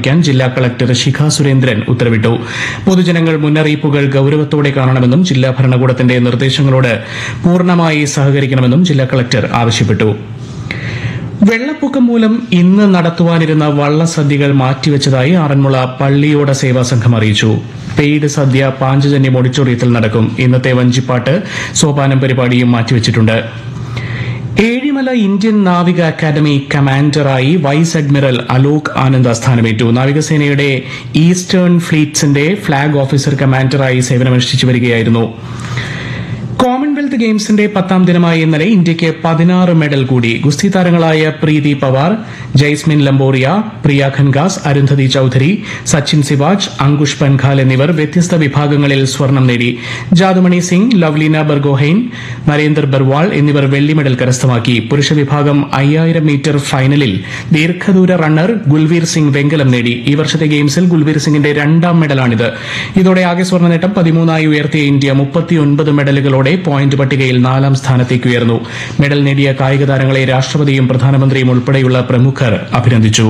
സ്ഥാപിക്കാൻ ജില്ലാ കളക്ടർ ശിഖ സുരേന്ദ്രൻ ഉത്തരവിട്ടു പൊതുജനങ്ങൾ മുന്നറിയിപ്പുകൾ ഗൌരവത്തോടെ കാണണമെന്നും ജില്ലാ ഭരണകൂടത്തിന്റെ നിർദ്ദേശങ്ങളോട് പൂർണ്ണമായി സഹകരിക്കണമെന്നും ജില്ലാ കളക്ടർ ആവശ്യപ്പെട്ടു വെള്ളപ്പൊക്കം മൂലം ഇന്ന് നടത്തുവാനിരുന്ന വള്ളസദ്യകൾ മാറ്റിവെച്ചതായി ആറന്മുള പള്ളിയോട സേവാ സംഘം അറിയിച്ചു പെയ്ഡ് സദ്യ പാഞ്ചജന്യം ഓഡിറ്റോറിയത്തിൽ നടക്കും ഇന്നത്തെ വഞ്ചിപ്പാട്ട് സോപാനം പരിപാടിയും മാറ്റിവെച്ചിട്ടുണ്ട് ഏഴിമല ഇന്ത്യൻ നാവിക അക്കാദമി കമാൻഡറായി വൈസ് അഡ്മിറൽ അലോക് ആനന്ദ് സ്ഥാനമേറ്റു നാവികസേനയുടെ ഈസ്റ്റേൺ ഫ്ലീറ്റ്സിന്റെ ഫ്ളാഗ് ഓഫീസർ കമാൻഡറായി സേവനമനുഷ്ഠിച്ചു വരികയായിരുന്നു കോമൺവെൽത്ത് ഗെയിംസിന്റെ പത്താം ദിനമായ ഇന്നലെ ഇന്ത്യയ്ക്ക് പതിനാറ് മെഡൽ കൂടി ഗുസ്തി താരങ്ങളായ പ്രീതി പവാർ ജയ്സ്മിൻ ലംബോറിയ പ്രിയ ഖൻഗാസ് അരുന്ധതി ചൌധരി സച്ചിൻ സിവാജ് അങ്കുഷ് പൻഖാൽ എന്നിവർ വ്യത്യസ്ത വിഭാഗങ്ങളിൽ സ്വർണം നേടി ജാദുമണി സിംഗ് ലവ്ലീന ബർഗോഹൈൻ നരേന്ദർ ബർവാൾ എന്നിവർ വെള്ളി മെഡൽ കരസ്ഥമാക്കി പുരുഷ വിഭാഗം അയ്യായിരം മീറ്റർ ഫൈനലിൽ ദീർഘദൂര റണ്ണർ ഗുൽവീർ സിംഗ് വെങ്കലം നേടി ഈ വർഷത്തെ ഗെയിംസിൽ ഗുൽവീർ സിംഗിന്റെ രണ്ടാം മെഡലാണിത് ഇതോടെ ആകെ സ്വർണ്ണ നേട്ടം പതിമൂന്നായി ഉയർത്തിയ ഇന്ത്യ മുപ്പത്തിയൊൻപത് മെഡലുകളോടെ പോയിന്റ് പട്ടികയിൽ നാലാം സ്ഥാനത്തേക്ക് ഉയർന്നു മെഡൽ നേടിയ കായിക താരങ്ങളെ രാഷ്ട്രപതിയും പ്രധാനമന്ത്രിയും ഉൾപ്പെടെയുള്ള പ്രമുഖർ അഭിനന്ദിച്ചു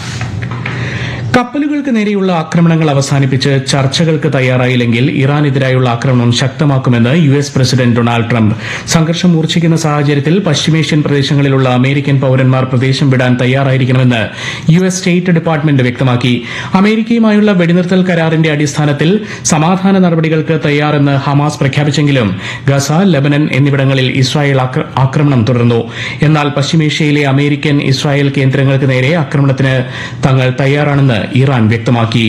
കപ്പലുകൾക്ക് നേരെയുള്ള ആക്രമണങ്ങൾ അവസാനിപ്പിച്ച് ചർച്ചകൾക്ക് തയ്യാറായില്ലെങ്കിൽ ഇറാനെതിരായുള്ള ആക്രമണം ശക്തമാക്കുമെന്ന് U S president Donald Trump സംഘർഷം മൂർച്ഛിക്കുന്ന സാഹചര്യത്തിൽ പശ്ചിമേഷ്യൻ പ്രദേശങ്ങളിലുള്ള അമേരിക്കൻ പൌരന്മാർ പ്രദേശം വിടാൻ തയ്യാറായിരിക്കണമെന്ന് യു എസ് സ്റ്റേറ്റ് ഡിപ്പാർട്ട്മെന്റ് വ്യക്തമാക്കി അമേരിക്കയുമായുള്ള വെടിനിർത്തൽ കരാറിന്റെ അടിസ്ഥാനത്തിൽ സമാധാന നടപടികൾക്ക് തയ്യാറെന്ന് ഹമാസ് പ്രഖ്യാപിച്ചെങ്കിലും ഗസ ലബനൻ എന്നിവിടങ്ങളിൽ ഇസ്രായേൽ ആക്ര- ആക്രമണം തുടർന്നു എന്നാൽ പശ്ചിമേഷ്യയിലെ അമേരിക്കൻ ഇസ്രായേൽ കേന്ദ്രങ്ങൾക്ക് നേരെ ആക്രമണത്തിന് തങ്ങൾ തയ്യാറാണെന്ന് ഇറാൻ വ്യക്തമാക്കി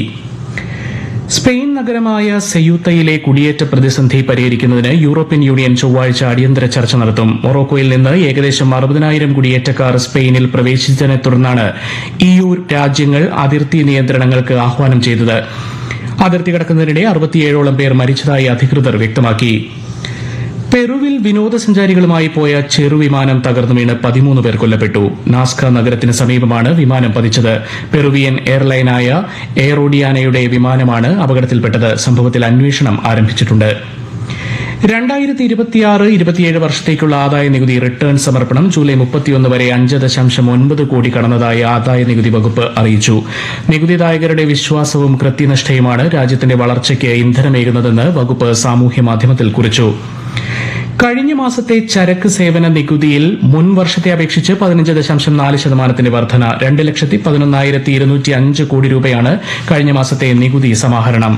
സ്പെയിൻ നഗരമായ സെയൂത്തയിലെ കുടിയേറ്റ പ്രതിസന്ധി പരിഹരിക്കുന്നതിന് യൂറോപ്യൻ യൂണിയൻ ചൊവ്വാഴ്ച അടിയന്തര ചർച്ച നടത്തും മൊറോക്കോയിൽ നിന്ന് ഏകദേശം അറുപതിനായിരം കുടിയേറ്റക്കാർ സ്പെയിനിൽ പ്രവേശിച്ചതിനെ തുടർന്നാണ് ഇയു രാജ്യങ്ങൾ അതിർത്തി നിയന്ത്രണങ്ങൾക്ക് ആഹ്വാനം ചെയ്തത് അതിർത്തി കടക്കുന്നതിനിടെ അറുപത്തിയേഴോളം പേർ മരിച്ചതായി അധികൃതർ വ്യക്തമാക്കി പെറുവിൽ വിനോദസഞ്ചാരികളുമായി പോയ ചെറുവിമാനം തകർന്നു വീണ് പതിമൂന്ന് പേർ കൊല്ലപ്പെട്ടു നാസ്ക നഗരത്തിന് സമീപമാണ് വിമാനം പതിച്ചത് പെറുവിയൻ എയർലൈനായ എയറോഡിയാനയുടെ വിമാനമാണ് അപകടത്തിൽപ്പെട്ടത് സംഭവത്തിൽ അന്വേഷണം ആരംഭിച്ചിട്ടുണ്ട് രണ്ടായിരത്തി ഇരുപത്തിയാറ് ഇരുപത്തിയേഴ് വർഷത്തേക്കുള്ള ആദായ നികുതി റിട്ടേൺ സമർപ്പണം ജൂലൈ മുപ്പത്തിയൊന്ന് വരെ അഞ്ച് ദശാംശം ഒൻപത് കോടി കടന്നതായി ആദായ നികുതി വകുപ്പ് അറിയിച്ചു നികുതിദായകരുടെ വിശ്വാസവും കൃത്യനിഷ്ഠയുമാണ് രാജ്യത്തിന്റെ വളർച്ചയ്ക്ക് ഇന്ധനമേകുന്നതെന്ന് വകുപ്പ് സാമൂഹ്യ മാധ്യമത്തിൽ കുറിച്ചു കഴിഞ്ഞ മാസത്തെ ചരക്ക് സേവന നികുതിയിൽ മുൻ വർഷത്തെ അപേക്ഷിച്ച് പതിനഞ്ച് ദശാംശം നാല് ശതമാനത്തിന്റെ വർധന രണ്ട് ലക്ഷത്തി പതിനൊന്നായിരത്തി ഇരുന്നൂറ്റി അഞ്ച് കോടി രൂപയാണ് കഴിഞ്ഞ മാസത്തെ നികുതി സമാഹരണം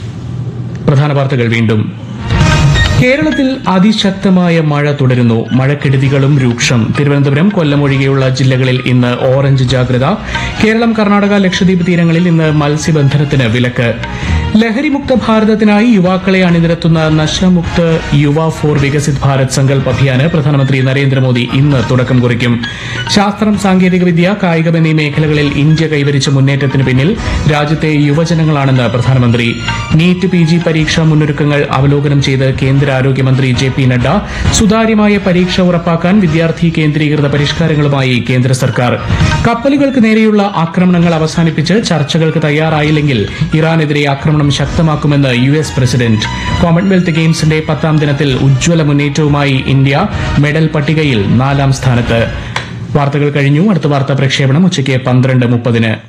പ്രധാന വാർത്തകൾ വീണ്ടും കേരളത്തിൽ അതിശക്തമായ മഴ തുടരുന്നു മഴക്കെടുതികളും രൂക്ഷം തിരുവനന്തപുരം കൊല്ലം ഒഴികെയുള്ള ജില്ലകളിൽ ഇന്ന് ഓറഞ്ച് ജാഗ്രത കേരളം കർണാടക ലക്ഷദ്വീപ് തീരങ്ങളിൽ ഇന്ന് മത്സ്യബന്ധനത്തിന് വിലക്ക് ലഹരിമുക്ത ഭാരതത്തിനായി യുവാക്കളെ അണിനിരത്തുന്ന നശമുക്ത് യുവ ഫോർ വികസിത് ഭാരത് സങ്കൽപ് അഭിയാന് പ്രധാനമന്ത്രി നരേന്ദ്രമോദി ഇന്ന് തുടക്കം കുറിക്കും ശാസ്ത്രം സാങ്കേതികവിദ്യ കായികം എന്നീ മേഖലകളിൽ ഇന്ത്യ കൈവരിച്ച മുന്നേറ്റത്തിന് പിന്നിൽ രാജ്യത്തെ യുവജനങ്ങളാണെന്ന് പ്രധാനമന്ത്രി നീറ്റ് പി ജി പരീക്ഷാ മുന്നൊരുക്കങ്ങൾ അവലോകനം ചെയ്ത് കേന്ദ്ര ആരോഗ്യമന്ത്രി ജെ പി നഡ്ഡ സുതാര്യമായ പരീക്ഷ ഉറപ്പാക്കാൻ വിദ്യാർത്ഥി കേന്ദ്രീകൃത പരിഷ്കാരങ്ങളുമായി കേന്ദ്ര സർക്കാർ കപ്പലുകൾക്ക് നേരെയുള്ള ആക്രമണങ്ങൾ അവസാനിപ്പിച്ച് ചർച്ചകൾക്ക് തയ്യാറായില്ലെങ്കിൽ ഇറാനെതിരെ ആക്രമണം ശക്തമാക്കുമെന്ന് യു എസ് പ്രസിഡന്റ് കോമൺവെൽത്ത് ഗെയിംസിന്റെ പത്താം ദിനത്തിൽ ഉജ്ജ്വല മുന്നേറ്റവുമായി ഇന്ത്യ മെഡൽ പട്ടികയിൽ നാലാം സ്ഥാനത്ത് വാർത്തകൾ കഴിഞ്ഞു അടുത്ത വാർത്താ പ്രക്ഷേപണം ഉച്ചയ്ക്ക് പന്ത്രണ്ട് മുപ്പതിന്